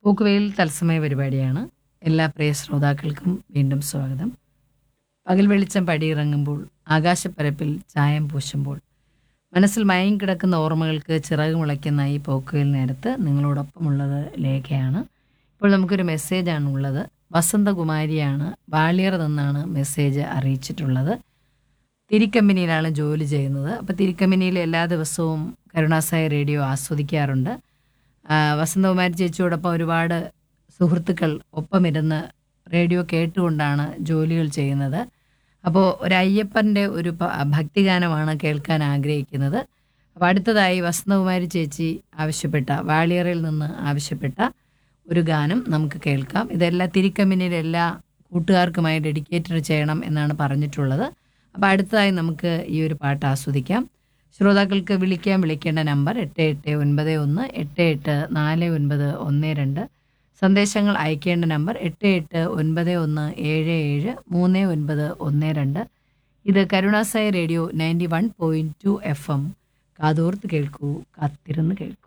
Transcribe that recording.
പോക്കുവെയിൽ തത്സമയ പരിപാടിയാണ് എല്ലാ പ്രിയ ശ്രോതാക്കൾക്കും വീണ്ടും സ്വാഗതം പകൽ വെളിച്ചം പടിയിറങ്ങുമ്പോൾ ആകാശപ്പരപ്പിൽ ചായം പൂശുമ്പോൾ മനസ്സിൽ മയം കിടക്കുന്ന ഓർമ്മകൾക്ക് ചിറക് മുളയ്ക്കുന്ന ഈ പോക്കുവെയിൽ നേരത്ത് നിങ്ങളോടൊപ്പമുള്ളത് ലേഖയാണ് ഇപ്പോൾ നമുക്കൊരു മെസ്സേജാണ് ഉള്ളത് വസന്തകുമാരിയാണ് വാളിയർ നിന്നാണ് മെസ്സേജ് അറിയിച്ചിട്ടുള്ളത് തിരിക്കമ്പനിയിലാണ് ജോലി ചെയ്യുന്നത് അപ്പോൾ തിരിക്കമ്പനിയിൽ എല്ലാ ദിവസവും കരുണാസായ റേഡിയോ ആസ്വദിക്കാറുണ്ട് ആ, വസന്തകുമാരി ചേച്ചിയോടൊപ്പം ഒരുപാട് സുഹൃത്തുക്കൾ ഒപ്പമിരുന്ന് റേഡിയോ കേട്ടുകൊണ്ടാണ് ജോലികൾ ചെയ്യുന്നത് അപ്പോൾ ഒരു അയ്യപ്പൻ്റെ ഒരു പ- ഭക്തിഗാനമാണ് കേൾക്കാൻ ആഗ്രഹിക്കുന്നത് അപ്പോൾ അടുത്തതായി വസന്തകുമാരി ചേച്ചി ആവശ്യപ്പെട്ട വാളിയറിൽ നിന്ന് ആവശ്യപ്പെട്ട ഒരു ഗാനം നമുക്ക് കേൾക്കാം ഇതെല്ലാം തിരിക്കമ്പനിയിലെ എല്ലാ കൂട്ടുകാർക്കുമായി ഡെഡിക്കേറ്റഡ് ചെയ്യണം എന്നാണ് പറഞ്ഞിട്ടുള്ളത് അപ്പോൾ അടുത്തതായി നമുക്ക് ഈ ഒരു പാട്ട് ആസ്വദിക്കാം ശ്രോതാക്കൾക്ക് വിളിക്കാൻ വിളിക്കേണ്ട നമ്പർ എട്ട് എട്ട് ഒൻപത് ഒന്ന് എട്ട് എട്ട് നാല് ഒൻപത് ഒന്ന് രണ്ട് സന്ദേശങ്ങൾ അയക്കേണ്ട നമ്പർ എട്ട് എട്ട് ഒൻപത് ഒന്ന് ഏഴ് ഏഴ് മൂന്ന് ഒൻപത് ഒന്ന് രണ്ട് ഇത് കരുണാസായ radio ninety one point two F M കാതോർത്ത് കേൾക്കൂ കാത്തിരുന്ന് കേൾക്കൂ